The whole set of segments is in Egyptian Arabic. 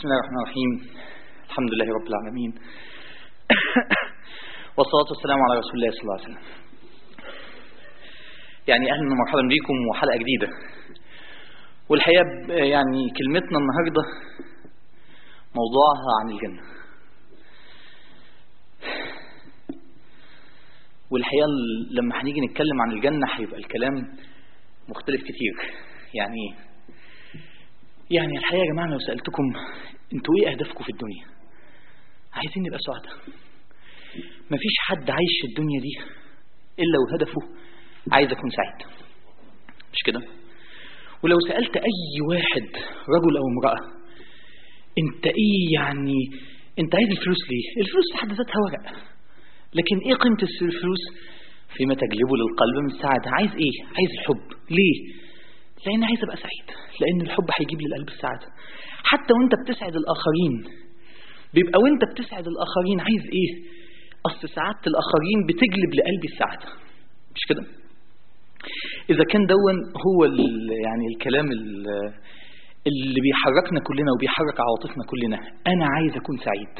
بسم الله الرحمن الرحيم الحمد لله رب العالمين والصلاة والسلام على رسول الله صلى الله عليه وسلم يعني أهلا ومرحبا بكم وحلقة جديدة والحقيقة يعني كلمتنا النهاردة موضوعها عن الجنة والحقيقة لما هنيجي نتكلم عن الجنة هيبقى الكلام مختلف كتير يعني يعني الحقيقة يا جماعة لو سألتكم انتوا ايه اهدافكم في الدنيا عايزين نبقى سعداء مفيش حد عايش في الدنيا دي الا وهدفه عايز اكون سعيد مش كده ولو سألت اي واحد رجل او امرأة انت ايه يعني انت عايز الفلوس ليه الفلوس في حد ذاتها ورق لكن ايه قيمة الفلوس فيما تجلبه للقلب من السعادة عايز ايه عايز الحب ليه لان عايز ابقى سعيد لان الحب هيجيب للقلب السعادة حتى وانت بتسعد الاخرين بيبقى وانت بتسعد الاخرين عايز ايه اصل سعادة الاخرين بتجلب لقلبي السعادة مش كده اذا كان دون هو يعني الكلام اللي بيحركنا كلنا وبيحرك عواطفنا كلنا انا عايز اكون سعيد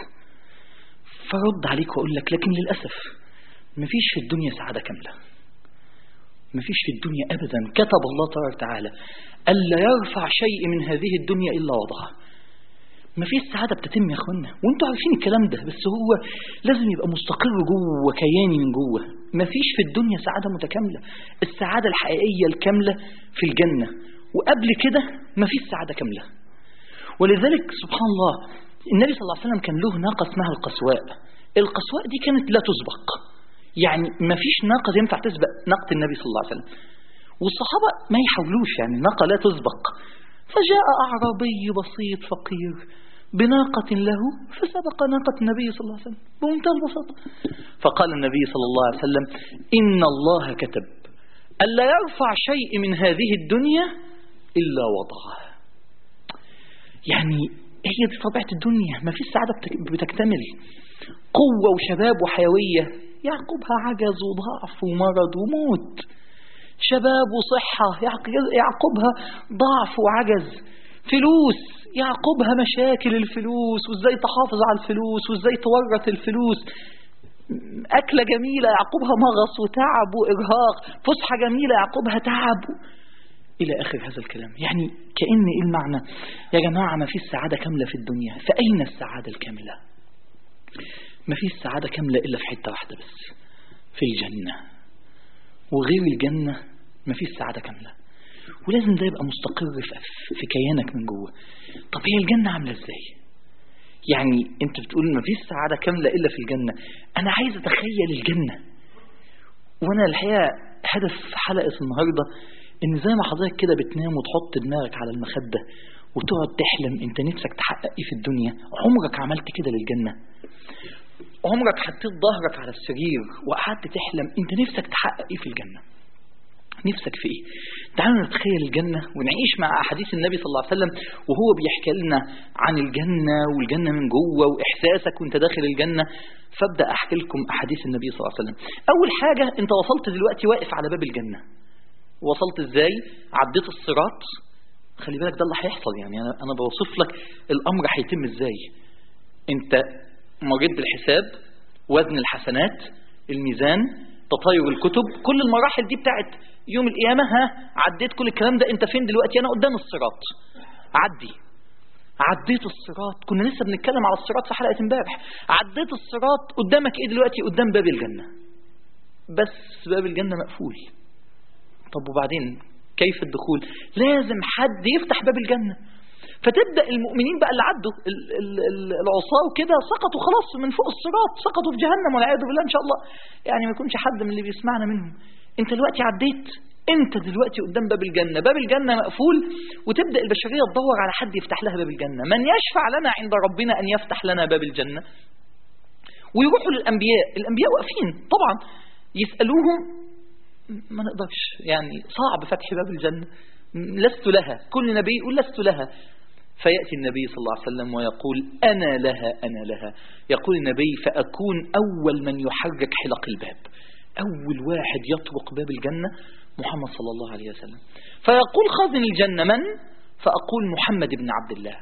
فرد عليك واقول لك لكن للاسف مفيش في الدنيا سعادة كاملة مفيش في الدنيا أبدا كتب الله تبارك وتعالى ألا يرفع شيء من هذه الدنيا إلا وضعه مفيش سعادة بتتم يا أخوانا وانتوا عارفين الكلام ده بس هو لازم يبقى مستقر جوه كياني من جوه مفيش في الدنيا سعادة متكاملة السعادة الحقيقية الكاملة في الجنة وقبل كده مفيش سعادة كاملة ولذلك سبحان الله النبي صلى الله عليه وسلم كان له ناقة اسمها القسواء القسواء دي كانت لا تسبق يعني ما فيش ناقة ينفع تسبق ناقة النبي صلى الله عليه وسلم والصحابة ما يحاولوش يعني ناقة لا تسبق فجاء أعرابي بسيط فقير بناقة له فسبق ناقة النبي صلى الله عليه وسلم بمنتهى البساطة فقال النبي صلى الله عليه وسلم إن الله كتب ألا يرفع شيء من هذه الدنيا إلا وضعه يعني هي دي طبيعة الدنيا ما فيش سعادة بتكتمل قوة وشباب وحيوية يعقبها عجز وضعف ومرض وموت شباب وصحة يعقبها ضعف وعجز فلوس يعقبها مشاكل الفلوس وازاي تحافظ على الفلوس وازاي تورث الفلوس أكلة جميلة يعقبها مغص وتعب وإرهاق فسحة جميلة يعقبها تعب إلى آخر هذا الكلام يعني كأن إيه المعنى يا جماعة ما فيش سعادة كاملة في الدنيا فأين السعادة الكاملة ما فيش سعادة كاملة إلا في حتة واحدة بس في الجنة وغير الجنة ما فيش سعادة كاملة ولازم ده يبقى مستقر في كيانك من جوه طب هي الجنة عاملة ازاي يعني انت بتقول ما فيش سعادة كاملة إلا في الجنة أنا عايز أتخيل الجنة وأنا الحقيقة هدف حلقة النهاردة إن زي ما حضرتك كده بتنام وتحط دماغك على المخدة وتقعد تحلم انت نفسك تحقق ايه في الدنيا عمرك عملت كده للجنة عمرك حطيت ظهرك على السرير وقعدت تحلم انت نفسك تحقق ايه في الجنة نفسك في ايه تعالوا نتخيل الجنة ونعيش مع احاديث النبي صلى الله عليه وسلم وهو بيحكي لنا عن الجنة والجنة من جوه واحساسك وانت داخل الجنة فابدا احكي لكم احاديث النبي صلى الله عليه وسلم اول حاجة انت وصلت دلوقتي واقف على باب الجنة وصلت ازاي عديت الصراط خلي بالك ده اللي هيحصل يعني انا انا بوصف لك الامر هيتم ازاي انت مريت بالحساب وزن الحسنات الميزان تطاير الكتب كل المراحل دي بتاعت يوم القيامة ها عديت كل الكلام ده انت فين دلوقتي انا قدام الصراط عدي عديت الصراط كنا لسه بنتكلم على الصراط في حلقة امبارح عديت الصراط قدامك ايه دلوقتي قدام باب الجنة بس باب الجنة مقفول طب وبعدين كيف الدخول لازم حد يفتح باب الجنة فتبدأ المؤمنين بقى اللي عدوا العصاة وكده سقطوا خلاص من فوق الصراط سقطوا في جهنم والعياذ بالله ان شاء الله يعني ما يكونش حد من اللي بيسمعنا منهم انت دلوقتي عديت انت دلوقتي قدام باب الجنة باب الجنة مقفول وتبدأ البشرية تدور على حد يفتح لها باب الجنة من يشفع لنا عند ربنا أن يفتح لنا باب الجنة ويروحوا للأنبياء الأنبياء واقفين طبعا يسألوهم ما نقدرش يعني صعب فتح باب الجنة لست لها كل نبي يقول لست لها فيأتي النبي صلى الله عليه وسلم ويقول أنا لها أنا لها يقول النبي فأكون أول من يحرك حلق الباب أول واحد يطرق باب الجنة محمد صلى الله عليه وسلم فيقول خازن الجنة من؟ فأقول محمد بن عبد الله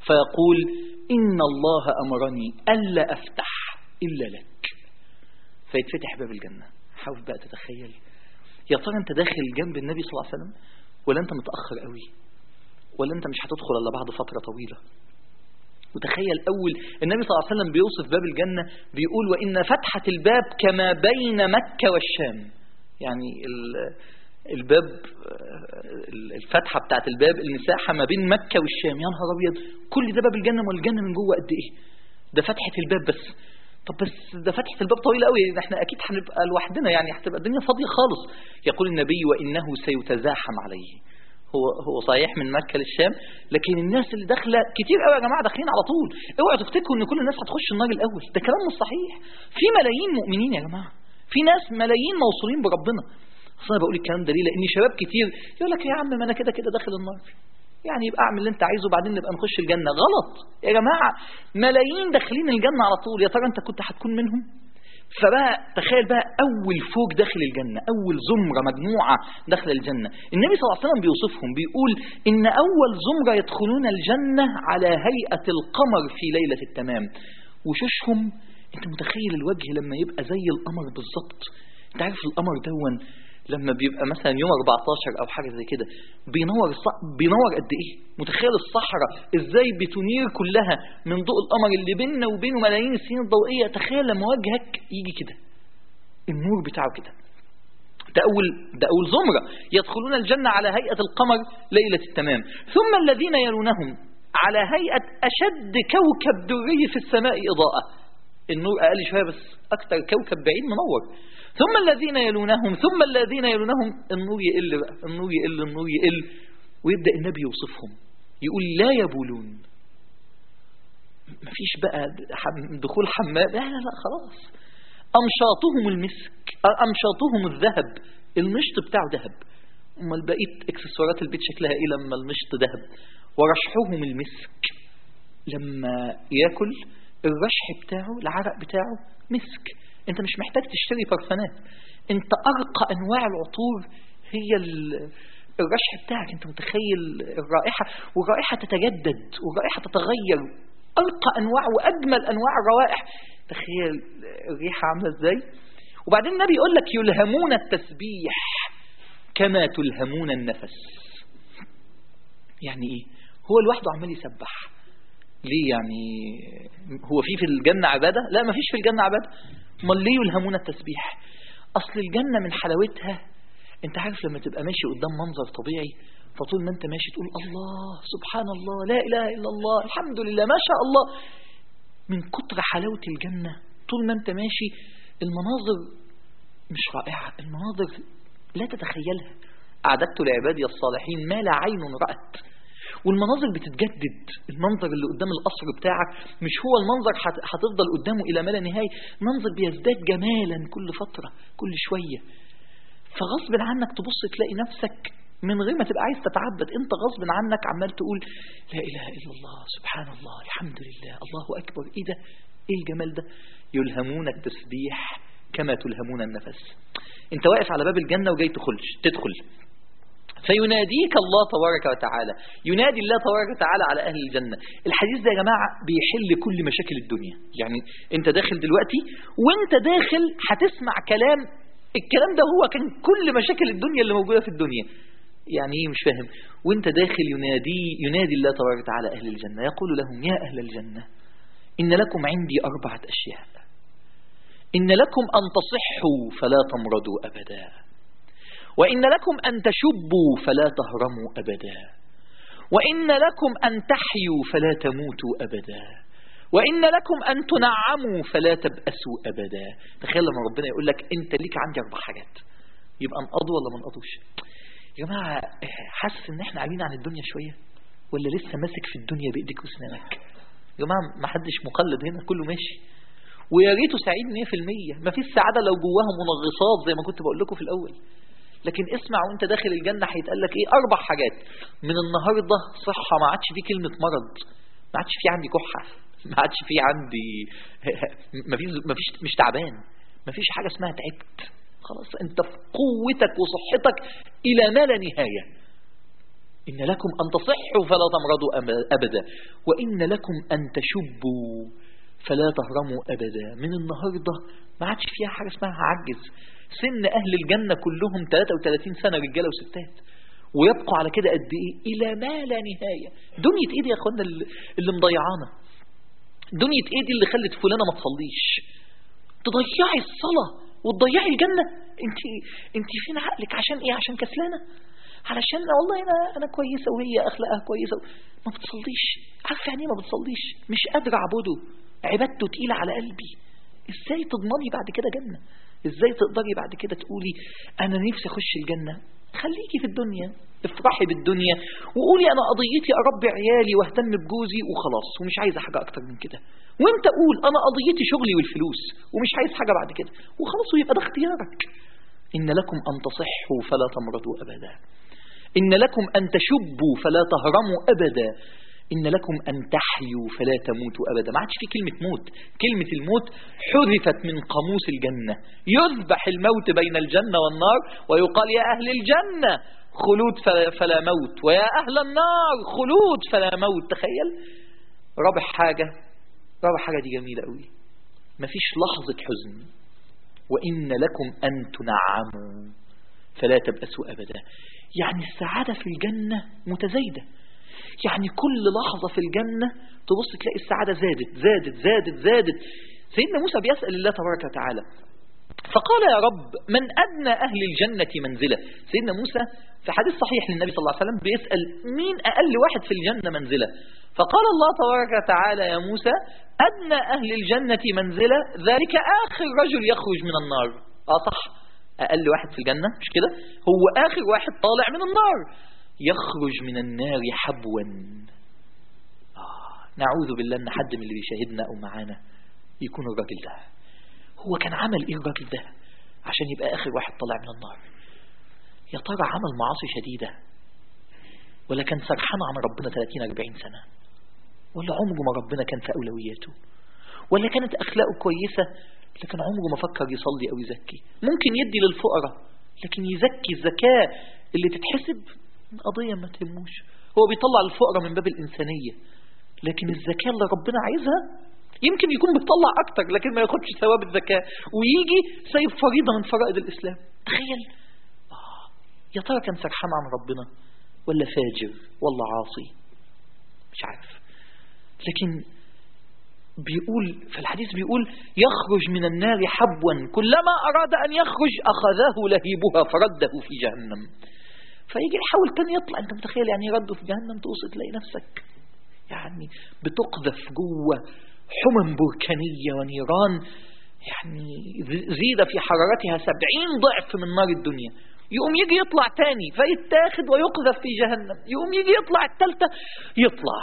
فيقول إن الله أمرني ألا أفتح إلا لك فيتفتح باب الجنة حاول بقى تتخيل يا ترى أنت داخل جنب النبي صلى الله عليه وسلم ولا أنت متأخر قوي ولا أنت مش هتدخل إلا بعد فترة طويلة وتخيل أول النبي صلى الله عليه وسلم بيوصف باب الجنة بيقول وإن فتحة الباب كما بين مكة والشام يعني الباب الفتحة بتاعت الباب المساحة ما بين مكة والشام يا نهار أبيض كل ده باب الجنة والجنة من جوه قد إيه ده فتحة الباب بس طب بس ده فتحة الباب طويلة قوي احنا أكيد هنبقى لوحدنا يعني هتبقى الدنيا فاضية خالص يقول النبي وإنه سيتزاحم عليه هو هو صحيح من مكة للشام لكن الناس اللي داخله كتير قوي يا جماعه داخلين على طول اوعوا تفتكروا ان كل الناس هتخش النار الاول ده كلام مش صحيح في ملايين مؤمنين يا جماعه في ناس ملايين موصولين بربنا اصل انا بقول الكلام ده ليه لان شباب كتير يقول لك يا عم ما انا كده كده داخل النار يعني يبقى اعمل اللي انت عايزه وبعدين نبقى نخش الجنه غلط يا جماعه ملايين داخلين الجنه على طول يا ترى انت كنت هتكون منهم فبقى تخيل بقى أول فوق داخل الجنة أول زمرة مجموعة داخل الجنة النبي صلى الله عليه وسلم بيوصفهم بيقول إن أول زمرة يدخلون الجنة على هيئة القمر في ليلة التمام وشوشهم أنت متخيل الوجه لما يبقى زي القمر بالظبط أنت عارف القمر دون لما بيبقى مثلا يوم 14 او حاجه زي كده بينور الص... بينور قد ايه متخيل الصحراء ازاي بتنير كلها من ضوء القمر اللي بيننا وبينه ملايين السنين الضوئيه تخيل لما وجهك يجي كده النور بتاعه كده ده أول, ده أول زمرة يدخلون الجنة على هيئة القمر ليلة التمام ثم الذين يلونهم على هيئة أشد كوكب دري في السماء إضاءة النور أقل شوية بس أكتر كوكب بعيد منور ثم الذين يلونهم ثم الذين يلونهم النور يقل بقى النور يقل النور يقل ويبدأ النبي يوصفهم يقول لا يبولون مفيش بقى دخول حمام لا لا لا خلاص أمشاطهم المسك أمشاطهم الذهب المشط بتاعه ذهب أما بقيت اكسسوارات البيت شكلها ايه لما المشط ذهب ورشحهم المسك لما ياكل الرشح بتاعه العرق بتاعه مسك انت مش محتاج تشتري برفانات انت ارقى انواع العطور هي الرشح بتاعك انت متخيل الرائحة والرائحة تتجدد والرائحة تتغير ارقى انواع واجمل انواع الروائح تخيل الريحة عاملة ازاي وبعدين النبي يقول لك يلهمون التسبيح كما تلهمون النفس يعني ايه هو لوحده عمال يسبح ليه يعني هو في في الجنة عبادة لا ما فيش في الجنة عبادة امال ليه يلهمون التسبيح اصل الجنة من حلاوتها انت عارف لما تبقى ماشي قدام منظر طبيعي فطول ما انت ماشي تقول الله سبحان الله لا اله الا الله الحمد لله ما شاء الله من كتر حلاوة الجنة طول ما انت ماشي المناظر مش رائعة المناظر لا تتخيلها أعددت لعبادي الصالحين ما لا عين رأت والمناظر بتتجدد المنظر اللي قدام القصر بتاعك مش هو المنظر هتفضل قدامه إلى ما لا نهاية منظر بيزداد جمالا كل فترة كل شوية فغصب عنك تبص تلاقي نفسك من غير ما تبقى عايز تتعبد انت غصب عنك عمال تقول لا اله الا الله سبحان الله الحمد لله الله اكبر ايه ده ايه الجمال ده يلهمون التسبيح كما تلهمون النفس انت واقف على باب الجنة وجاي تدخلش تدخل فيناديك الله تبارك وتعالى ينادي الله تبارك وتعالى على أهل الجنة الحديث ده يا جماعة بيحل كل مشاكل الدنيا يعني انت داخل دلوقتي وانت داخل هتسمع كلام الكلام ده هو كان كل مشاكل الدنيا اللي موجودة في الدنيا يعني ايه مش فاهم وانت داخل ينادي ينادي الله تبارك وتعالى أهل الجنة يقول لهم يا أهل الجنة إن لكم عندي أربعة أشياء إن لكم أن تصحوا فلا تمرضوا أبدا وإن لكم أن تشبوا فلا تهرموا أبدا وإن لكم أن تحيوا فلا تموتوا أبدا وإن لكم أن تنعموا فلا تبأسوا أبدا تخيل لما ربنا يقول لك أنت ليك عندي أربع حاجات يبقى نقضوا ولا ما نقضوش يا جماعة حاسس إن إحنا عاملين عن الدنيا شوية ولا لسه ماسك في الدنيا بإيديك وسنانك يا جماعة ما حدش مقلد هنا كله ماشي ويا ريته سعيد 100% ما فيش سعادة لو جواها منغصات زي ما كنت بقول لكم في الأول لكن اسمع وانت داخل الجنة هيتقال لك ايه اربع حاجات من النهاردة صحة ما عادش في كلمة مرض ما عادش في عندي كحة ما عادش في عندي ما فيش ما فيش مش تعبان ما فيش حاجة اسمها تعبت خلاص انت في قوتك وصحتك الى ما لا نهاية إن لكم أن تصحوا فلا تمرضوا أبدا وإن لكم أن تشبوا فلا تهرموا أبدا من النهاردة ما عادش فيها حاجة اسمها عجز سن أهل الجنة كلهم 33 سنة رجالة وستات ويبقوا على كده قد إيه إلى ما لا نهاية دنيا إيه دي يا أخوانا اللي مضيعانا دنيا إيه دي اللي خلت فلانة ما تصليش تضيعي الصلاة وتضيعي الجنة انت انت فين عقلك عشان ايه عشان كسلانة علشان والله انا انا كويسة وهي اخلاقها كويسة ما بتصليش عارفه يعني ما بتصليش مش قادرة اعبده عبادته تقيلة على قلبي ازاي تضمني بعد كده جنة ازاي تقدري بعد كده تقولي انا نفسي اخش الجنة خليكي في الدنيا افرحي بالدنيا وقولي انا قضيتي اربي عيالي واهتم بجوزي وخلاص ومش عايزه حاجه اكتر من كده وانت قول انا قضيتي شغلي والفلوس ومش عايز حاجه بعد كده وخلاص ويبقى ده اختيارك ان لكم ان تصحوا فلا تمرضوا ابدا ان لكم ان تشبوا فلا تهرموا ابدا إن لكم أن تحيوا فلا تموتوا أبدا ما عادش في كلمة موت كلمة الموت حذفت من قاموس الجنة يذبح الموت بين الجنة والنار ويقال يا أهل الجنة خلود فلا موت ويا أهل النار خلود فلا موت تخيل رابع حاجة رابع حاجة دي جميلة قوي مفيش لحظة حزن وإن لكم أن تنعموا فلا تبأسوا أبدا يعني السعادة في الجنة متزايدة يعني كل لحظة في الجنة تبص تلاقي السعادة زادت زادت زادت زادت سيدنا موسى بيسأل الله تبارك وتعالى فقال يا رب من أدنى أهل الجنة منزلة سيدنا موسى في حديث صحيح للنبي صلى الله عليه وسلم بيسأل مين أقل واحد في الجنة منزلة فقال الله تبارك وتعالى يا موسى أدنى أهل الجنة منزلة ذلك آخر رجل يخرج من النار آه صح أقل واحد في الجنة مش كده هو آخر واحد طالع من النار يخرج من النار حبوا آه نعوذ بالله أن حد من اللي بيشاهدنا أو معانا يكون الراجل ده هو كان عمل إيه الراجل ده عشان يبقى آخر واحد طلع من النار يا ترى عمل معاصي شديدة ولا كان سرحان عن ربنا 30-40 سنة ولا عمره ما ربنا كان في أولوياته ولا كانت أخلاقه كويسة لكن عمره ما فكر يصلي أو يزكي ممكن يدي للفقراء لكن يزكي الزكاة اللي تتحسب قضية ما تهموش هو بيطلع الفقراء من باب الإنسانية لكن الزكاة اللي ربنا عايزها يمكن يكون بيطلع أكتر لكن ما ياخدش ثواب الزكاة ويجي سايب فريضة من فرائض الإسلام تخيل آه. يا ترى كان سرحان عن ربنا ولا فاجر ولا عاصي مش عارف لكن بيقول في الحديث بيقول يخرج من النار حبوا كلما أراد أن يخرج أخذه لهيبها فرده في جهنم فيجي يحاول تاني يطلع انت متخيل يعني يرده في جهنم توصل تلاقي نفسك يعني بتقذف جوه حمم بركانية ونيران يعني زيد في حرارتها سبعين ضعف من نار الدنيا يقوم يجي يطلع تاني فيتاخد ويقذف في جهنم يقوم يجي يطلع التالتة يطلع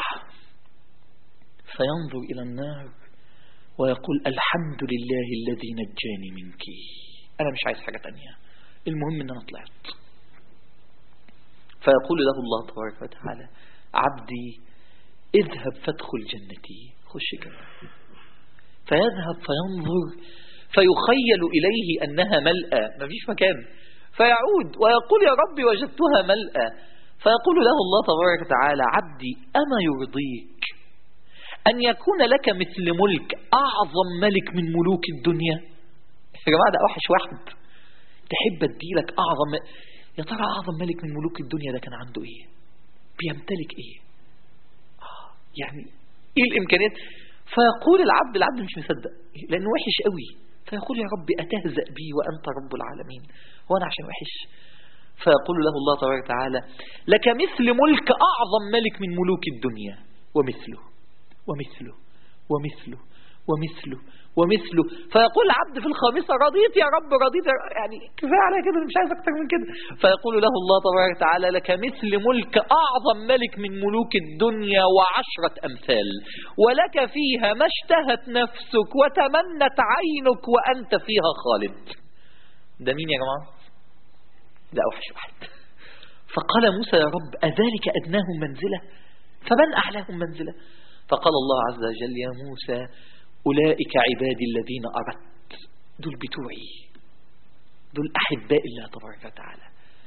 فينظر إلى النار ويقول الحمد لله الذي نجاني منك أنا مش عايز حاجة تانية المهم أن أنا طلعت فيقول له الله تبارك وتعالى عبدي اذهب فادخل جنتي خش جنة فيذهب فينظر فيخيل إليه أنها ملأى ما فيش مكان فيعود ويقول يا ربي وجدتها ملأى فيقول له الله تبارك وتعالى عبدي أما يرضيك أن يكون لك مثل ملك أعظم ملك من ملوك الدنيا يا جماعة ده أوحش واحد تحب أديلك أعظم يا ترى أعظم ملك من ملوك الدنيا ده كان عنده إيه بيمتلك إيه آه يعني إيه الإمكانيات فيقول العبد العبد مش مصدق لأنه وحش قوي فيقول يا رب أتهزأ بي وأنت رب العالمين وأنا عشان وحش فيقول له الله تبارك وتعالى لك مثل ملك أعظم ملك من ملوك الدنيا ومثله ومثله ومثله ومثله ومثله فيقول العبد في الخامسة رضيت يا رب رضيت يعني كفاية على كده مش عايز أكتر من كده فيقول له الله تبارك وتعالى لك مثل ملك أعظم ملك من ملوك الدنيا وعشرة أمثال ولك فيها ما اشتهت نفسك وتمنت عينك وأنت فيها خالد ده مين يا جماعة ده أوحش واحد فقال موسى يا رب أذلك أدناهم منزلة فمن أعلاهم منزلة فقال الله عز وجل يا موسى أولئك عبادي الذين أردت دول بتوعي دول أحباء الله تبارك وتعالى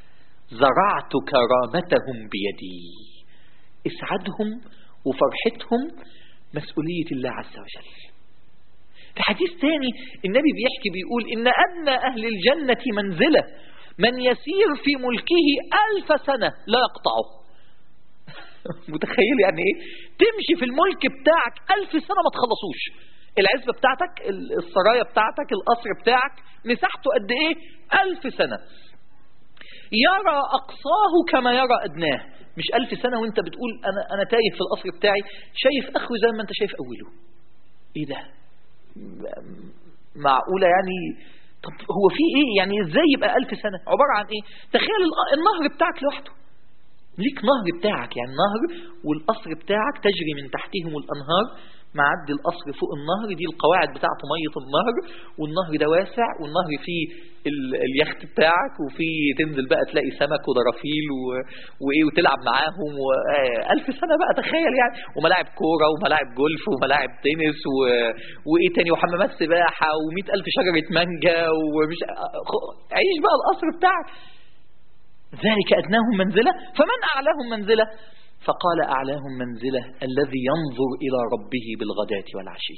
زرعت كرامتهم بيدي اسعدهم وفرحتهم مسؤولية الله عز وجل في حديث تاني النبي بيحكي بيقول إن أدنى أهل الجنة منزلة من يسير في ملكه ألف سنة لا يقطعه متخيل يعني ايه تمشي في الملك بتاعك ألف سنة ما تخلصوش العزبة بتاعتك السرايا بتاعتك القصر بتاعك مساحته قد ايه ألف سنة يرى أقصاه كما يرى أدناه مش ألف سنة وانت بتقول أنا, أنا تايه في القصر بتاعي شايف أخوي زي ما انت شايف أوله ايه ده معقولة يعني طب هو في ايه يعني ازاي يبقى ألف سنة عبارة عن ايه تخيل النهر بتاعك لوحده ليك نهر بتاعك يعني نهر والقصر بتاعك تجري من تحتهم الأنهار معدي القصر فوق النهر دي القواعد بتاعته مية النهر والنهر ده واسع والنهر فيه اليخت بتاعك وفيه تنزل بقى تلاقي سمك ودرافيل و... وايه وتلعب معاهم و... ألف سنة بقى تخيل يعني وملاعب كورة وملاعب جولف وملاعب تنس و... وايه تاني وحمامات سباحة ومئة ألف شجرة مانجا ومش عيش بقى القصر بتاعك ذلك أدناهم منزلة فمن أعلاهم منزلة فقال أعلاهم منزلة الذي ينظر إلى ربه بالغداة والعشي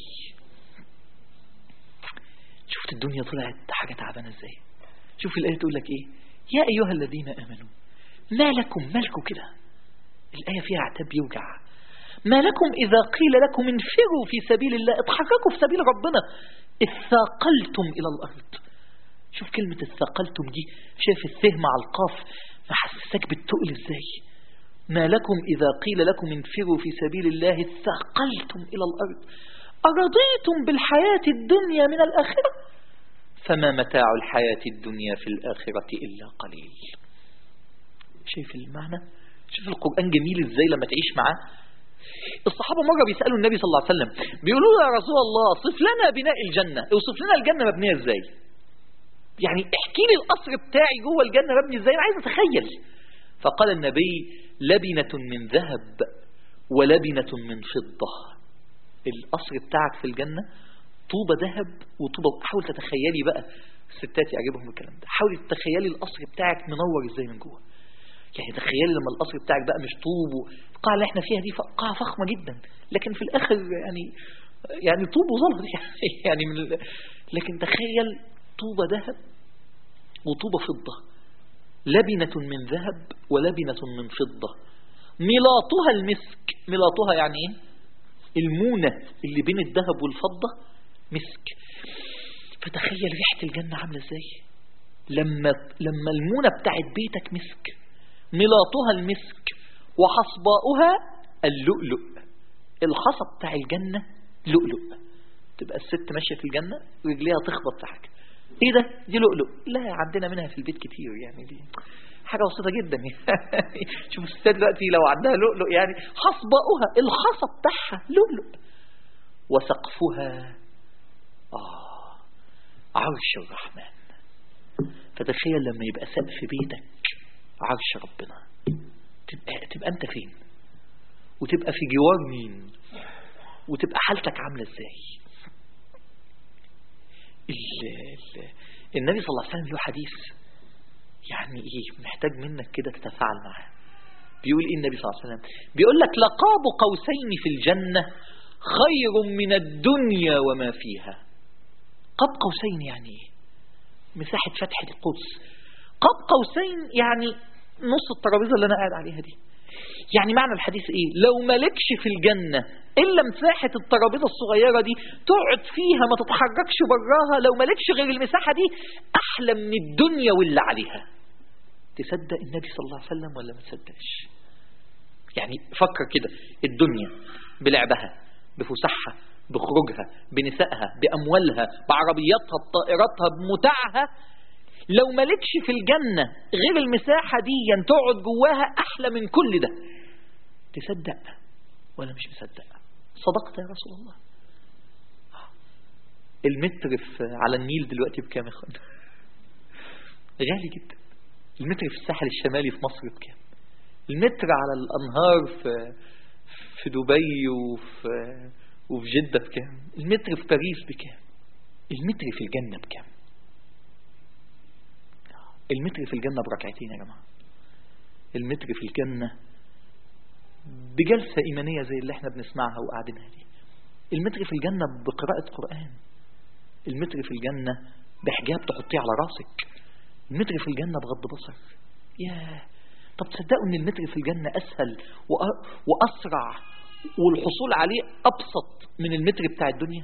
شفت الدنيا طلعت حاجة تعبانة ازاي شوف الآية تقول لك ايه يا أيها الذين آمنوا ما لكم مالكم كده الآية فيها عتاب يوجع ما لكم إذا قيل لكم انفروا في سبيل الله اتحركوا في سبيل ربنا اثاقلتم إلى الأرض شوف كلمة اثاقلتم دي شايف الثه مع القاف محسسك بالتقل ازاي ما لكم إذا قيل لكم انفروا في سبيل الله ثقلتم إلى الأرض أرضيتم بالحياة الدنيا من الآخرة فما متاع الحياة الدنيا في الآخرة إلا قليل شايف المعنى شوف القرآن جميل إزاي لما تعيش معاه الصحابة مرة بيسألوا النبي صلى الله عليه وسلم بيقولوا له يا رسول الله صف لنا بناء الجنة اوصف لنا الجنة مبنية ازاي يعني احكي لي القصر بتاعي جوه الجنة مبني ازاي انا عايز اتخيل فقال النبي لبنة من ذهب ولبنة من فضة القصر بتاعك في الجنة طوبة ذهب وطوبة حاول تتخيلي بقى الستات يعجبهم الكلام ده حاولي تتخيلي القصر بتاعك منور ازاي من جوه يعني تخيلي لما القصر بتاعك بقى مش طوب القاعة اللي احنا فيها دي قاعة فخمة جدا لكن في الآخر يعني يعني طوب وزلط يعني من ال... لكن تخيل طوبة ذهب وطوبة فضة لبنة من ذهب ولبنة من فضة ملاطها المسك ملاطها يعني ايه المونة اللي بين الذهب والفضة مسك فتخيل ريحة الجنة عاملة ازاي لما لما المونة بتاعت بيتك مسك ملاطها المسك وحصباؤها اللؤلؤ الحصى بتاع الجنة لؤلؤ تبقى الست ماشية في الجنة ورجليها تخبط في حاجة ايه ده دي لؤلؤ لا عندنا منها في البيت كتير يعني دي حاجة بسيطة جدا يعني شوف الستات دلوقتي لو عندها لؤلؤ يعني حصباؤها الحصى بتاعها لؤلؤ وسقفها آه عرش الرحمن فتخيل لما يبقى سقف بيتك عرش ربنا تبقى, تبقى انت فين وتبقى في جوار مين وتبقى حالتك عاملة ازاي النبي صلى الله عليه وسلم له حديث يعني ايه محتاج منك كده تتفاعل معاه بيقول ايه النبي صلى الله عليه وسلم بيقول لك لقاب قوسين في الجنة خير من الدنيا وما فيها قاب قوسين يعني ايه مساحة فتح القدس قاب قوسين يعني نص الترابيزة اللي انا قاعد عليها دي يعني معنى الحديث ايه لو مالكش في الجنة الا مساحة الترابيزة الصغيرة دي تقعد فيها ما تتحركش براها لو مالكش غير المساحة دي احلى من الدنيا واللي عليها تصدق النبي صلى الله عليه وسلم ولا ما تصدقش يعني فكر كده الدنيا بلعبها بفسحها بخروجها بنسائها بأموالها بعربياتها بطائراتها بمتعها لو مالكش في الجنة غير المساحة دي تقعد جواها أحلى من كل ده تصدق ولا مش مصدق صدقت يا رسول الله المتر في على النيل دلوقتي بكام يا اخوان غالي جدا المتر في الساحل الشمالي في مصر بكام المتر على الأنهار في في دبي وفي وفي جدة بكام المتر في باريس بكام المتر في الجنة بكام المتر في الجنة بركعتين يا جماعة المتر في الجنة بجلسة إيمانية زي اللي احنا بنسمعها وقاعدينها دي المتر في الجنة بقراءة قرآن المتر في الجنة بحجاب تحطيه على راسك المتر في الجنة بغض بصر ياه طب تصدقوا ان المتر في الجنة اسهل وأ- واسرع والحصول عليه ابسط من المتر بتاع الدنيا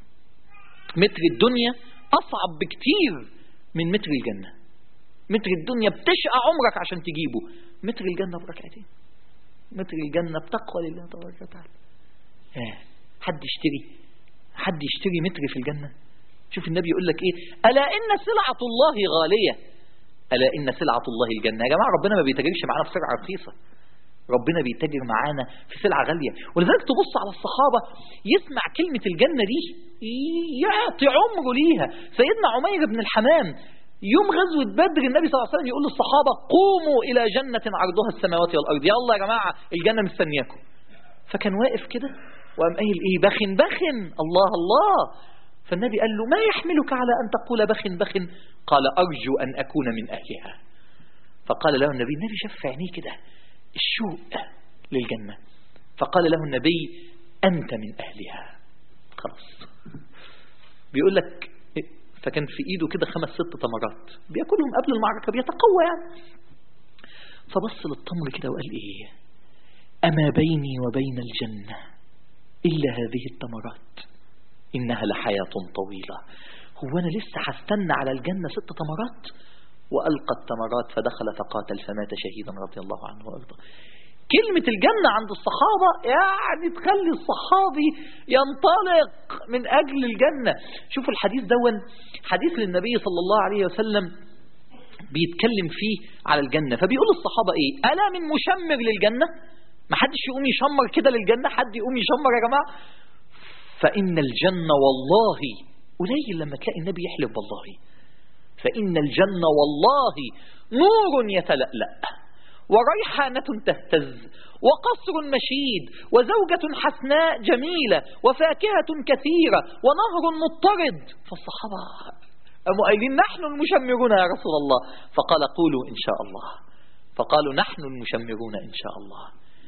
متر الدنيا اصعب بكتير من متر الجنة متر الدنيا بتشقى عمرك عشان تجيبه متر الجنة بركعتين متر الجنة بتقوى لله تبارك وتعالى آه. حد يشتري حد يشتري متر في الجنة شوف النبي يقول لك ايه ألا إن سلعة الله غالية ألا إن سلعة الله الجنة يا جماعة ربنا ما بيتاجرش معانا في سلعة رخيصة ربنا بيتاجر معانا في سلعة غالية ولذلك تبص على الصحابة يسمع كلمة الجنة دي يعطي عمره ليها سيدنا عمير بن الحمام يوم غزوة بدر النبي صلى الله عليه وسلم يقول للصحابة قوموا إلى جنة عرضها السماوات والأرض يلا يا جماعة الجنة مستنياكم فكان واقف كده وقام قايل ايه بخن بخن الله الله فالنبي قال له ما يحملك على أن تقول بخن بخن قال أرجو أن أكون من أهلها فقال له النبي النبي شاف في عينيه كده الشوق للجنة فقال له النبي أنت من أهلها خلاص بيقول لك فكان في إيده كده خمس ست تمرات بياكلهم قبل المعركة بيتقوى يعني فبص للتمر كده وقال إيه أما بيني وبين الجنة إلا هذه التمرات إنها لحياة طويلة هو أنا لسه هستنى على الجنة ست تمرات وألقى التمرات فدخل فقاتل فمات شهيدا رضي الله عنه وأرضاه كلمة الجنة عند الصحابة يعني تخلي الصحابي ينطلق من أجل الجنة شوفوا الحديث دون حديث للنبي صلى الله عليه وسلم بيتكلم فيه على الجنة فبيقول الصحابة إيه ألا من مشمر للجنة ما حدش يقوم يشمر كده للجنة حد يقوم يشمر يا جماعة فإن الجنة والله قليل لما تلاقي النبي يحلف والله فإن الجنة والله نور يتلألأ وريحانة تهتز وقصر مشيد وزوجة حسناء جميلة وفاكهة كثيرة ونهر مضطرد فالصحابة قاموا قايلين نحن المشمرون يا رسول الله فقال قولوا إن شاء الله فقالوا نحن المشمرون إن شاء الله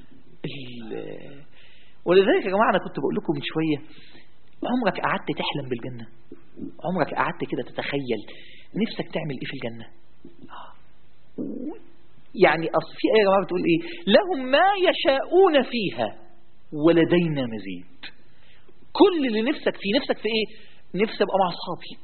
ال- ولذلك يا جماعة أنا كنت بقول لكم من شوية عمرك قعدت تحلم بالجنة عمرك قعدت كده تتخيل نفسك تعمل ايه في الجنة آه. يعني أصل في آية يا جماعة بتقول ايه لهم ما يشاءون فيها ولدينا مزيد كل اللي نفسك فيه نفسك في ايه نفسي ابقى مع اصحابي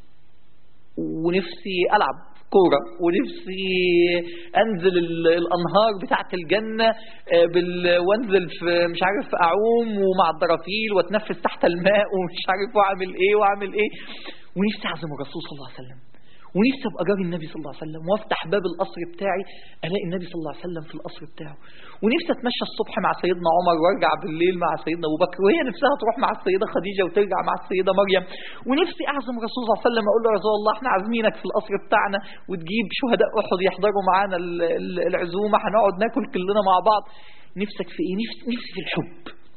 ونفسي العب كورة ونفسي انزل ال- الانهار بتاعت الجنة آه، بال... وانزل في مش عارف اعوم ومع الدرافيل واتنفس تحت الماء ومش عارف واعمل ايه واعمل ايه ونفسي اعزم الرسول صلى الله عليه وسلم ونفسي ابقى جاري النبي صلى الله عليه وسلم وافتح باب القصر بتاعي الاقي النبي صلى الله عليه وسلم في القصر بتاعه ونفسي اتمشى الصبح مع سيدنا عمر وارجع بالليل مع سيدنا ابو بكر وهي نفسها تروح مع السيده خديجه وترجع مع السيده مريم ونفسي اعزم الرسول صلى الله عليه وسلم اقول له يا رسول الله احنا عازمينك في القصر بتاعنا وتجيب شهداء احد يحضروا معانا ال- ال- العزومه هنقعد ناكل كلنا مع بعض نفسك في ايه نفسي, نفسي في الحب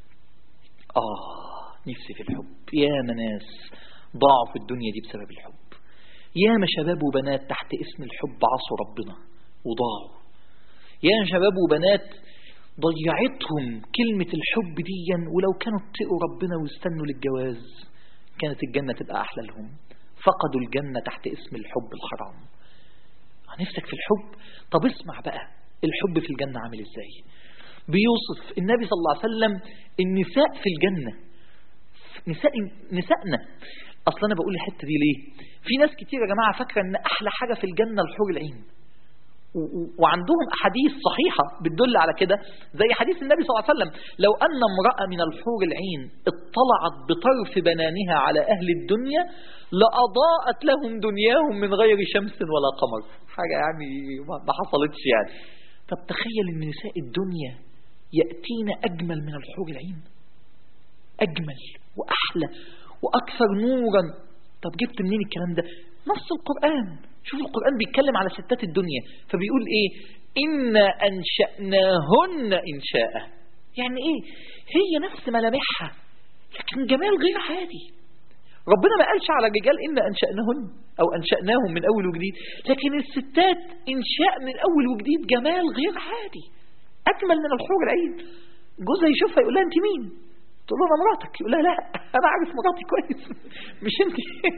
اه نفسي في الحب يا ناس ضاعوا في الدنيا دي بسبب الحب ياما شباب وبنات تحت اسم الحب عصوا ربنا وضاعوا ياما شباب وبنات ضيعتهم كلمة الحب دي ولو كانوا اتقوا ربنا واستنوا للجواز كانت الجنة تبقى أحلى لهم فقدوا الجنة تحت اسم الحب الحرام نفسك في الحب طب اسمع بقى الحب في الجنة عامل ازاي بيوصف النبي صلى الله عليه وسلم النساء في الجنة نساء نسائنا اصلا انا بقول الحته دي ليه في ناس كتير يا جماعه فاكره ان احلى حاجه في الجنه الحور العين و- و- وعندهم احاديث صحيحه بتدل على كده زي حديث النبي صلى الله عليه وسلم لو ان امراه من الحور العين اطلعت بطرف بنانها على اهل الدنيا لاضاءت لهم دنياهم من غير شمس ولا قمر حاجه يعني ما ما حصلتش يعني طب تخيل ان نساء الدنيا ياتين اجمل من الحور العين أجمل وأحلى وأكثر نورا طب جبت منين الكلام ده نص القرآن شوف القرآن بيتكلم على ستات الدنيا فبيقول إيه إنا أنشأناهن إنشاء يعني إيه هي نفس ملامحها لكن جمال غير عادي ربنا ما قالش على الرجال إن أنشأناهن أو أنشأناهم من أول وجديد لكن الستات إنشاء من أول وجديد جمال غير عادي أجمل من الحور العين جوزها يشوفها يقول لها أنت مين تقول له أنا مراتك يقول لها لا أنا عارف مراتي كويس مش أنت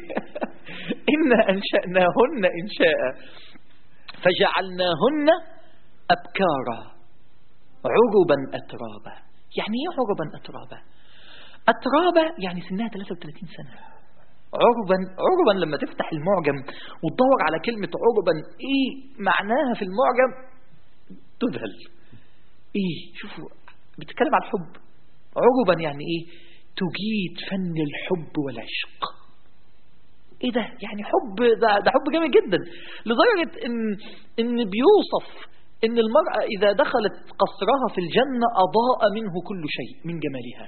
إنا أنشأناهن إنشاء فجعلناهن أبكارا عربا أترابا يعني إيه عربا أترابا أترابا يعني سنها 33 سنة عربا عربا لما تفتح المعجم وتدور على كلمة عربا إيه معناها في المعجم تذهل إيه شوفوا بتتكلم عن الحب عربا يعني إيه تجيد فن الحب والعشق ايه ده يعني حب ده, ده حب جامد جدا لدرجة ان, إن بيوصف ان المرأة اذا دخلت قصرها في الجنة اضاء منه كل شيء من جمالها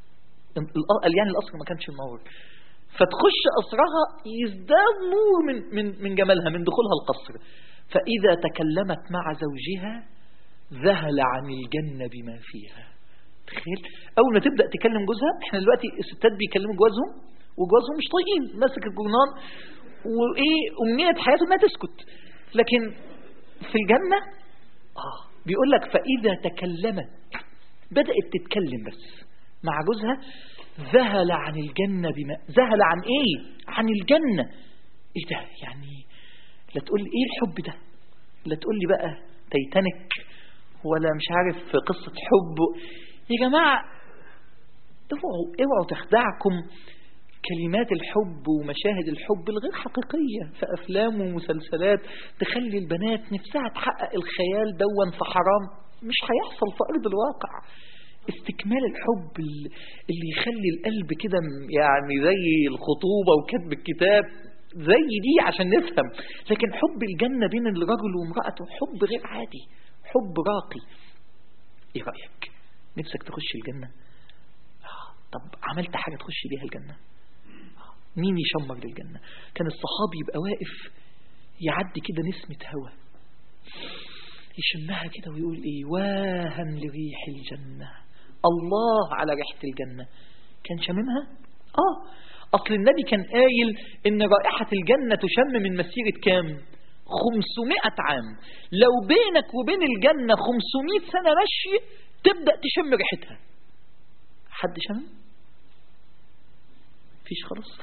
قال يعني القصر ما كانش منور فتخش قصرها يزداد نور من, من, من جمالها من دخولها القصر فإذا تكلمت مع زوجها ذهل عن الجنة بما فيها تخيل أول ما تبدأ تكلم جوزها احنا دلوقتي الستات بيكلموا جوازهم وجوازهم مش طايقين ماسك الجرنان وايه امنيه حياته انها تسكت لكن في الجنه اه بيقول لك فاذا تكلمت بدات تتكلم بس مع جوزها ذهل عن الجنه بما ذهل عن ايه عن الجنه ايه ده يعني لا تقول لي ايه الحب ده لا تقول لي بقى تيتانيك ولا مش عارف قصه حب يا جماعه اوعوا اوعوا تخدعكم كلمات الحب ومشاهد الحب الغير حقيقية في أفلام ومسلسلات تخلي البنات نفسها تحقق الخيال دون في حرام مش هيحصل في أرض الواقع استكمال الحب اللي يخلي القلب كده يعني زي الخطوبة وكتب الكتاب زي دي عشان نفهم لكن حب الجنة بين الرجل وامرأته حب غير عادي حب راقي ايه رأيك نفسك تخش الجنة طب عملت حاجة تخش بيها الجنة مين يشمر للجنة كان الصحابي يبقى واقف يعدي كده نسمة هوا يشمها كده ويقول ايه واها لريح الجنة الله على ريحة الجنة كان شممها اه اصل النبي كان قايل ان رائحة الجنة تشم من مسيرة كام 500 عام لو بينك وبين الجنة 500 سنة مشي تبدأ تشم ريحتها حد شم فيش خلاص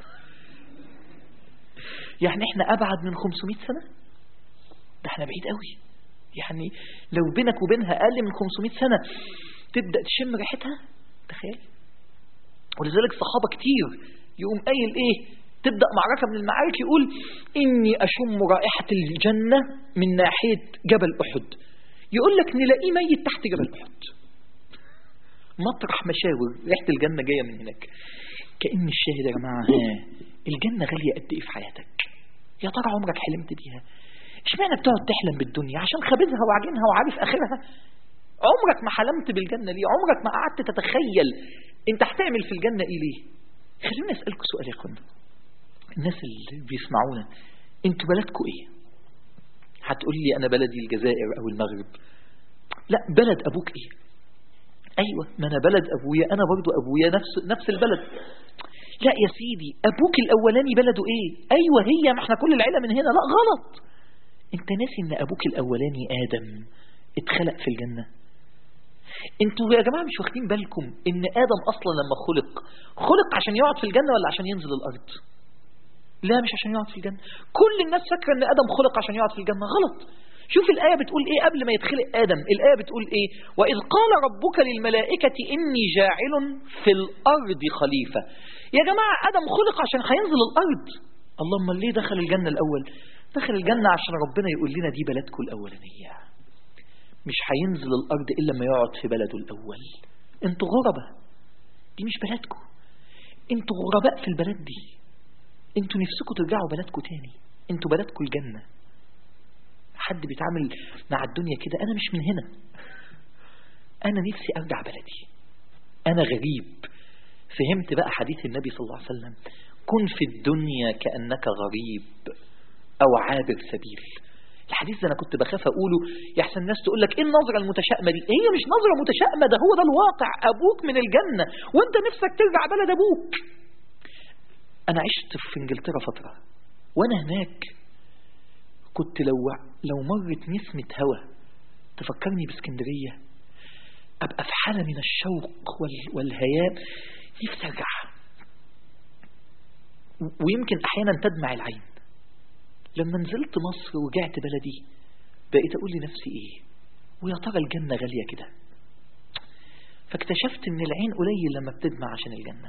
يعني احنا ابعد من 500 سنة ده احنا بعيد قوي يعني لو بينك وبينها اقل من 500 سنة تبدأ تشم ريحتها تخيل ولذلك صحابة كتير يقوم قايل ايه تبدأ معركة من المعارك يقول إني أشم رائحة الجنة من ناحية جبل أحد يقول لك نلاقيه ميت تحت جبل أحد مطرح مشاور ريحة الجنة جاية من هناك كأن الشاهد يا جماعة ها الجنة غالية قد إيه في حياتك يا ترى عمرك حلمت بيها اشمعنى بتقعد تحلم بالدنيا عشان خبزها وعجنها وعارف آخرها عمرك ما حلمت بالجنة ليه عمرك ما قعدت تتخيل انت هتعمل في الجنة ايه ليه خليني اسألكم سؤال يا اخوانا الناس اللي بيسمعونا انتوا بلدكم ايه هتقول لي انا بلدي الجزائر او المغرب لا بلد ابوك ايه ايوه ما انا بلد ابويا انا برضو ابويا نفس نفس البلد لا يا سيدي ابوك الاولاني بلده ايه ايوه هي ما احنا كل العيله من هنا لا غلط انت ناسي ان ابوك الاولاني ادم اتخلق في الجنه انتوا يا جماعه مش واخدين بالكم ان ادم اصلا لما خلق خلق عشان يقعد في الجنه ولا عشان ينزل الارض لا مش عشان يقعد في الجنه كل الناس فاكره ان ادم خلق عشان يقعد في الجنه غلط شوف الآية بتقول إيه قبل ما يتخلق آدم الآية بتقول إيه وإذ قال ربك للملائكة إني جاعل في الأرض خليفة يا جماعة آدم خلق عشان هينزل الأرض اللهم ليه دخل الجنة الأول دخل الجنة عشان ربنا يقول لنا دي بلدكم الأولانية مش هينزل الأرض إلا ما يقعد في بلده الأول انتوا غربة دي مش بلدكم انتوا غرباء في البلد دي انتوا نفسكم ترجعوا بلدكم تاني انتوا بلدكم الجنة حد بيتعامل مع الدنيا كده أنا مش من هنا أنا نفسي أرجع بلدي أنا غريب فهمت بقى حديث النبي صلى الله عليه وسلم كن في الدنيا كأنك غريب أو عابر سبيل الحديث ده أنا كنت بخاف أقوله يحسن الناس تقول لك إيه النظرة المتشائمة دي هي مش نظرة متشائمة ده هو ده الواقع أبوك من الجنة وأنت نفسك ترجع بلد أبوك أنا عشت في إنجلترا فترة وأنا هناك كنت لو لو مرت نسمة هوا تفكرني باسكندرية أبقى في حالة من الشوق وال والهيام نفسي أرجع ويمكن أحيانا تدمع العين لما نزلت مصر ورجعت بلدي بقيت أقول لنفسي إيه ويا ترى الجنة غالية كده فاكتشفت ان العين قليل لما بتدمع عشان الجنة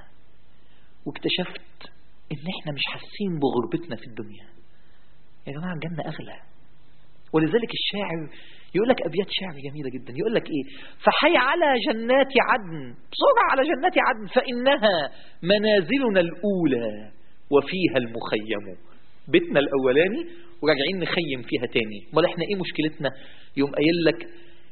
واكتشفت ان احنا مش حاسين بغربتنا في الدنيا يا جماعة الجنة اغلى ولذلك الشاعر يقول لك ابيات شعر جميلة جدا يقول لك ايه فحي على جنات عدن بسرعة على جنات عدن فانها منازلنا الاولى وفيها المخيم بيتنا الاولاني وراجعين نخيم فيها تاني امال احنا ايه مشكلتنا يوم قايل لك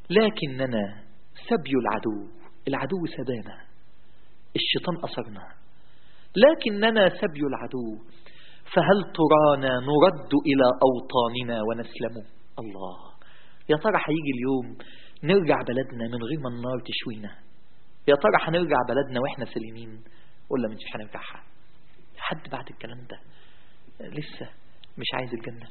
لكننا سبي العدو العدو سبانا الشيطان أسرنا لكننا سبي العدو فهل ترانا نرد إلى أوطاننا ونسلم الله يا ترى هيجي اليوم نرجع بلدنا من غير ما النار تشوينا يا ترى هنرجع بلدنا واحنا سليمين ولا مش هنرجعها حد بعد الكلام ده لسه مش عايز الجنة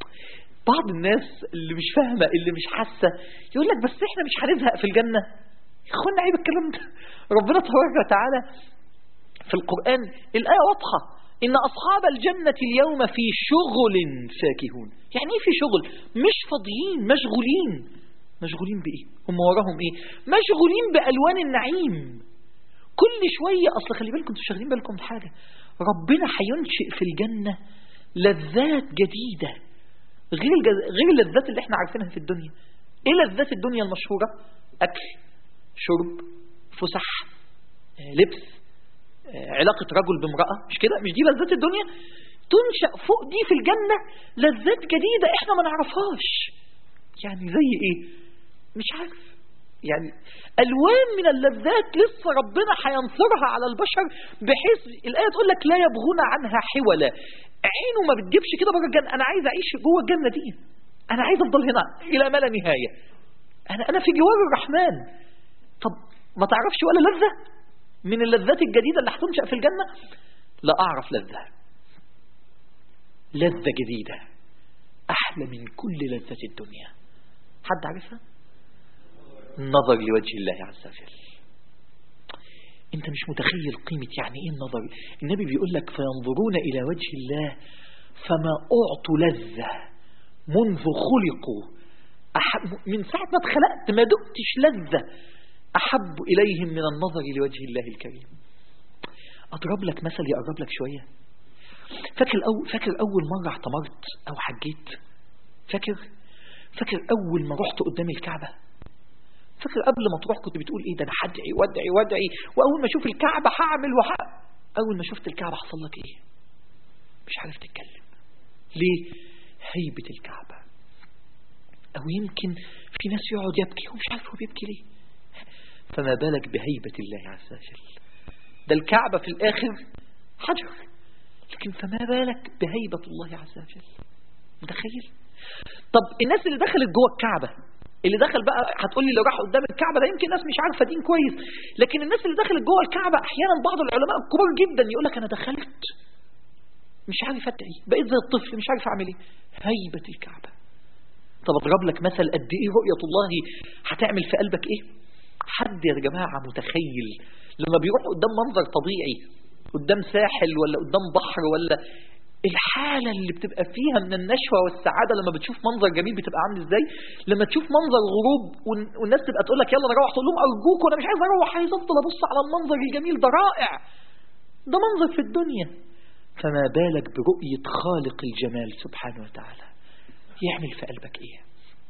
بعض الناس اللي مش فاهمة اللي مش حاسة يقول لك بس احنا مش هنزهق في الجنة يا اخوانا عيب الكلام ده ربنا تبارك وتعالى في القرآن الآية واضحة إن أصحاب الجنة اليوم في شغل فاكهون يعني إيه في شغل مش فاضيين مشغولين مشغولين بإيه هم وراهم إيه مشغولين بألوان النعيم كل شوية أصل خلي بالكم انتوا شاغلين بالكم من حاجة ربنا هينشئ في الجنة لذات جديدة غير الجز... غير اللذات اللي احنا عارفينها في الدنيا ايه لذات الدنيا المشهورة اكل شرب فسح لبس علاقة رجل بامرأة مش كده مش دي لذات الدنيا تنشأ فوق دي في الجنة لذات جديدة احنا ما نعرفهاش يعني زي ايه مش عارف يعني ألوان من اللذات لسه ربنا هينصرها على البشر بحيث الآية تقول لك لا يبغون عنها حولا عينه ما بتجيبش كده بره الجنة أنا عايز أعيش جوه الجنة دي أنا عايز أفضل هنا إلى ما لا نهاية أنا أنا في جوار الرحمن طب ما تعرفش ولا لذة من اللذات الجديدة اللي هتنشأ في الجنة لا أعرف لذة لذة جديدة أحلى من كل لذة الدنيا حد عارفها النظر لوجه الله عز وجل انت مش متخيل قيمة يعني ايه النظر النبي بيقول لك فينظرون الى وجه الله فما اعطوا لذة منذ خلقوا أحب من ساعة ما اتخلقت ما دقتش لذة أحب إليهم من النظر لوجه الله الكريم أضرب لك مثل يقرب لك شوية فاكر أول, فاكر أول مرة اعتمرت أو حجيت فاكر فاكر أول ما رحت قدام الكعبة فاكر قبل ما تروح كنت بتقول ايه ده انا هدعي وادعي وادعي واول ما اشوف الكعبه هعمل وح اول ما شفت الكعبه حصل لك ايه مش عارف تتكلم ليه هيبه الكعبه او يمكن في ناس يقعد يبكي ومش عارف هو بيبكي ليه فما بالك بهيبه الله عز وجل ده الكعبه في الاخر حجر لكن فما بالك بهيبه الله عز وجل متخيل طب الناس اللي دخلت جوه الكعبه اللي دخل بقى هتقول لي لو راح قدام الكعبه ده يمكن ناس مش عارفه دين كويس لكن الناس اللي دخلت جوه الكعبه احيانا بعض العلماء الكبار جدا يقول لك انا دخلت مش عارف ادعي بقيت زي الطفل مش عارف اعمل ايه هيبه الكعبه طب اضرب لك مثل قد ايه رؤيه الله هتعمل في قلبك ايه حد يا جماعه متخيل لما بيروح قدام منظر طبيعي قدام ساحل ولا قدام بحر ولا الحالة اللي بتبقى فيها من النشوة والسعادة لما بتشوف منظر جميل بتبقى عامل ازاي لما تشوف منظر غروب والناس تبقى تقول لك يلا نروح تقول لهم أرجوك وانا مش عايز اروح عايز افضل ابص على المنظر الجميل ده رائع ده منظر في الدنيا فما بالك برؤية خالق الجمال سبحانه وتعالى يعمل في قلبك ايه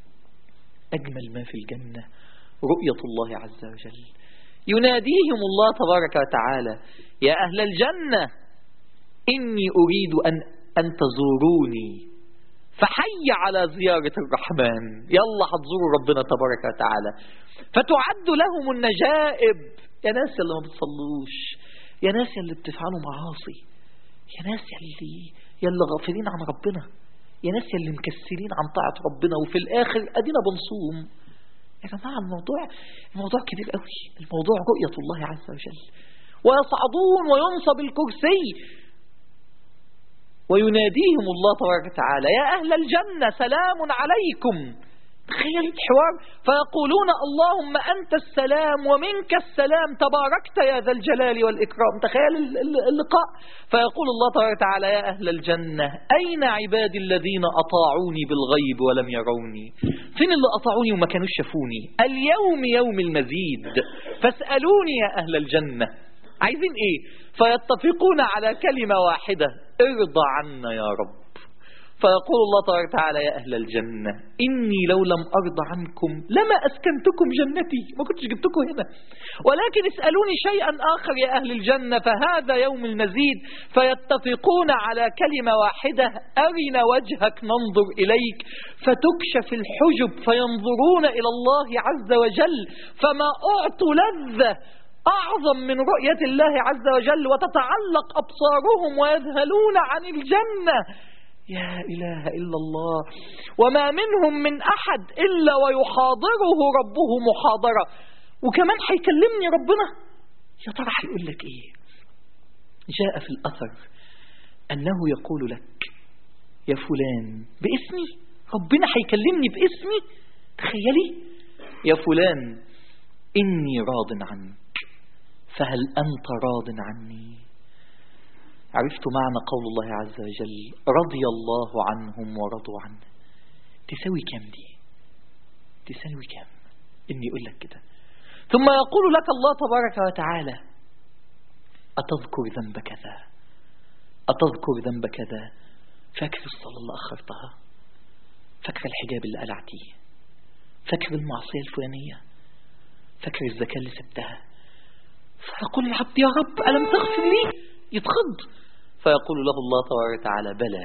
أجمل ما في الجنة رؤية الله عز وجل يناديهم الله تبارك وتعالى يا أهل الجنة إني أريد أن, أن تزوروني فحي على زيارة الرحمن يلا هتزوروا ربنا تبارك وتعالى فتعد لهم النجائب يا ناس اللي ما بتصلوش يا ناس اللي بتفعلوا معاصي يا ناس اللي يلي غافلين عن ربنا يا ناس اللي مكسلين عن طاعة ربنا وفي الآخر أدينا بنصوم يا جماعة الموضوع الموضوع كبير قوي الموضوع رؤية الله عز وجل ويصعدون وينصب الكرسي ويناديهم الله تبارك وتعالى يا أهل الجنة سلام عليكم تخيل الحوار فيقولون اللهم أنت السلام ومنك السلام تباركت يا ذا الجلال والإكرام تخيل اللقاء فيقول الله تبارك وتعالى يا أهل الجنة أين عبادي الذين أطاعوني بالغيب ولم يروني فين اللي أطاعوني وما كانوش شافوني اليوم يوم المزيد فاسألوني يا أهل الجنة عايزين ايه فيتفقون على كلمة واحدة ارضى عنا يا رب فيقول الله تبارك وتعالى يا أهل الجنة إني لو لم أرضى عنكم لما أسكنتكم جنتي ما كنتش جبتكم هنا ولكن اسألوني شيئا آخر يا أهل الجنة فهذا يوم المزيد فيتفقون على كلمة واحدة أرنا وجهك ننظر إليك فتكشف الحجب فينظرون إلى الله عز وجل فما أعطوا لذة أعظم من رؤية الله عز وجل وتتعلق أبصارهم ويذهلون عن الجنة يا إله إلا الله وما منهم من أحد إلا ويحاضره ربه محاضرة وكمان هيكلمني ربنا يا ترى هيقول لك إيه جاء في الأثر أنه يقول لك يا فلان باسمي ربنا هيكلمني باسمي تخيلي يا فلان إني راض عنك فهل أنت راض عني عرفت معنى قول الله عز وجل رضي الله عنهم ورضوا عنه تساوي كم دي تساوي كم إني يقول لك كده ثم يقول لك الله تبارك وتعالى أتذكر ذنب كذا أتذكر ذنب كذا فاكر الصلاة اللي أخرتها فاكر الحجاب اللي قلعتيه فاكر المعصية الفلانية فاكر الزكاة اللي سبتها فيقول العبد يا رب ألم تغفر لي يتخض فيقول له الله تبارك وتعالى بلى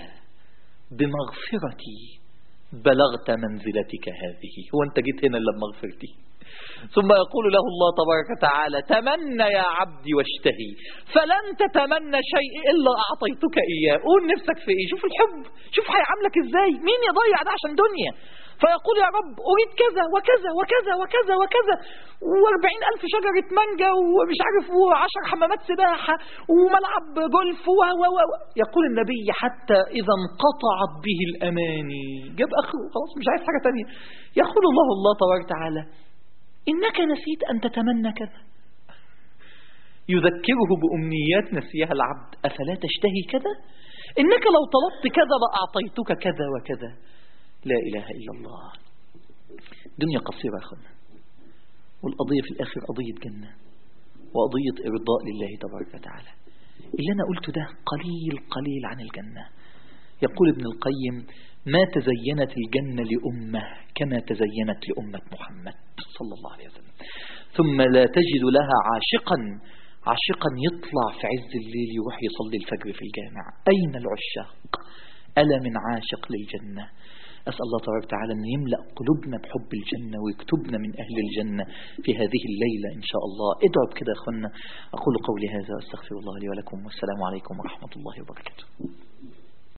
بمغفرتي بلغت منزلتك هذه هو أنت جيت هنا إلا بمغفرتي ثم يقول له الله تبارك وتعالى تمنى يا عبدي واشتهي فلن تتمنى شيء إلا أعطيتك إياه قول نفسك في إيه شوف الحب شوف هيعاملك إزاي مين يضيع ده عشان دنيا فيقول يا رب أريد كذا وكذا وكذا وكذا وكذا واربعين ألف شجرة مانجا ومش عارف وعشر حمامات سباحة وملعب جولف و و و يقول النبي حتى إذا انقطعت به الأماني جاب أخره خلاص مش عايز حاجة تانية يقول الله الله تبارك وتعالى إنك نسيت أن تتمنى كذا يذكره بأمنيات نسيها العبد أفلا تشتهي كذا إنك لو طلبت كذا لأعطيتك كذا وكذا لا إله إلا الله دنيا قصيرة يا أخوانا والقضية في الآخر قضية جنة وقضية إرضاء لله تبارك وتعالى اللي أنا قلته ده قليل قليل عن الجنة يقول ابن القيم ما تزينت الجنة لأمة كما تزينت لأمة محمد صلى الله عليه وسلم ثم لا تجد لها عاشقا عاشقا يطلع في عز الليل يروح يصلي الفجر في الجامع أين العشاق ألا من عاشق للجنة أسأل الله تبارك وتعالى أن يملأ قلوبنا بحب الجنة ويكتبنا من أهل الجنة في هذه الليلة إن شاء الله ادعوا بكده يا أخوانا أقول قولي هذا أستغفر الله لي ولكم والسلام عليكم ورحمة الله وبركاته